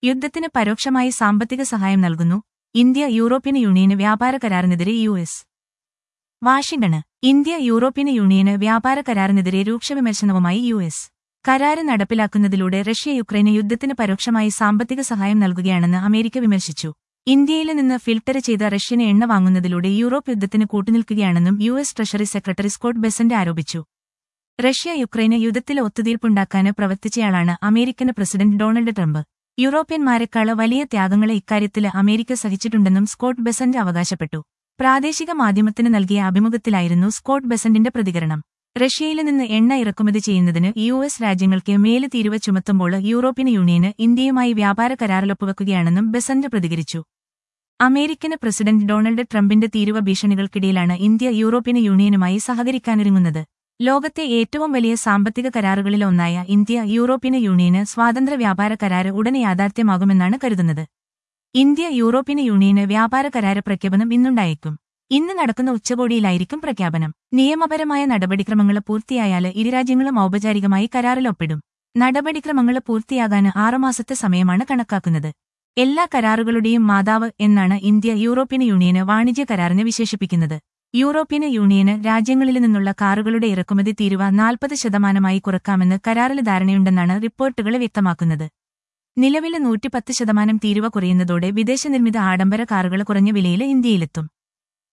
യുദ്ധത്തിന് പരോക്ഷമായി സാമ്പത്തിക സഹായം നൽകുന്നു ഇന്ത്യ യൂറോപ്യൻ യൂണിയന് വ്യാപാര കരാറിനെതിരെ U S Washington India European union വ്യാപാര കരാറിനെതിരെ രൂക്ഷ വിമർശനവുമായി യു എസ് കരാറ് നടപ്പിലാക്കുന്നതിലൂടെ റഷ്യ യുക്രൈന് യുദ്ധത്തിന് പരോക്ഷമായി സാമ്പത്തിക സഹായം നൽകുകയാണെന്ന് അമേരിക്ക വിമർശിച്ചു ഇന്ത്യയിൽ നിന്ന് ഫിൽട്ടർ ചെയ്ത റഷ്യന് എണ്ണ വാങ്ങുന്നതിലൂടെ യൂറോപ്പ് യുദ്ധത്തിന് കൂട്ടുനിൽക്കുകയാണെന്നും U S treasury secretary Scott Bessent ആരോപിച്ചു റഷ്യ യുക്രൈന് യുദ്ധത്തിൽ ഒത്തുതീർപ്പുണ്ടാക്കാന് പ്രവർത്തിച്ചയാളാണ് അമേരിക്കൻ പ്രസിഡന്റ് ഡൊണാൾഡ് ട്രംപ് യൂറോപ്യന്മാരെക്കാള് വലിയ ത്യാഗങ്ങളെ ഇക്കാര്യത്തില് അമേരിക്ക സഹിച്ചിട്ടുണ്ടെന്നും സ്കോട്ട് ബെസന്റ് അവകാശപ്പെട്ടു പ്രാദേശിക മാധ്യമത്തിന് നൽകിയ അഭിമുഖത്തിലായിരുന്നു സ്കോട്ട് ബെസന്റിന്റെ പ്രതികരണം റഷ്യയിൽ നിന്ന് എണ്ണ ഇറക്കുമതി ചെയ്യുന്നതിന് യു എസ് രാജ്യങ്ങൾക്ക് മേല് തീരുവ ചുമത്തുമ്പോൾ യൂറോപ്യൻ യൂണിയന് ഇന്ത്യയുമായി വ്യാപാര കരാറിലൊപ്പുവെക്കുകയാണെന്നും ബെസന്റ് പ്രതികരിച്ചു അമേരിക്കൻ പ്രസിഡന്റ് ഡൊണാൾഡ് ട്രംപിന്റെ തീരുവ ഭീഷണികൾക്കിടയിലാണ് ഇന്ത്യ യൂറോപ്യൻ യൂണിയനുമായി സഹകരിക്കാനൊരുങ്ങുന്നത് ലോകത്തെ ഏറ്റവും വലിയ സാമ്പത്തിക കരാറുകളിലൊന്നായ ഇന്ത്യ യൂറോപ്യൻ യൂണിയന് സ്വാതന്ത്ര്യ വ്യാപാര കരാറ് ഉടനെ യാഥാർത്ഥ്യമാകുമെന്നാണ് കരുതുന്നത് ഇന്ത്യ യൂറോപ്യൻ യൂണിയന് വ്യാപാര കരാറ് പ്രഖ്യാപനം ഇന്നുണ്ടായേക്കും ഇന്ന് നടക്കുന്ന ഉച്ചകോടിയിലായിരിക്കും പ്രഖ്യാപനം നിയമപരമായ നടപടിക്രമങ്ങൾ പൂർത്തിയായാല് ഇരുരാജ്യങ്ങളും ഔപചാരികമായി കരാറിൽ ഒപ്പിടും നടപടിക്രമങ്ങൾ പൂർത്തിയാകാൻ ആറുമാസത്തെ സമയമാണ് കണക്കാക്കുന്നത് എല്ലാ കരാറുകളുടെയും മാതാവ് എന്നാണ് ഇന്ത്യ യൂറോപ്യൻ യൂണിയന് വാണിജ്യ കരാറിനെ വിശേഷിപ്പിക്കുന്നത് യൂറോപ്യൻ യൂണിയന് രാജ്യങ്ങളിൽ നിന്നുള്ള കാറുകളുടെ ഇറക്കുമതി തീരുവ നാൽപ്പത് ശതമാനമായി കുറക്കാമെന്ന് കരാറിൽ ധാരണയുണ്ടെന്നാണ് റിപ്പോർട്ടുകൾ വ്യക്തമാക്കുന്നത് നിലവിലെ നൂറ്റിപ്പത്ത് ശതമാനം തീരുവ കുറയുന്നതോടെ വിദേശ നിർമ്മിത ആഡംബര കാറുകൾ കുറഞ്ഞ വിലയിൽ ഇന്ത്യയിലെത്തും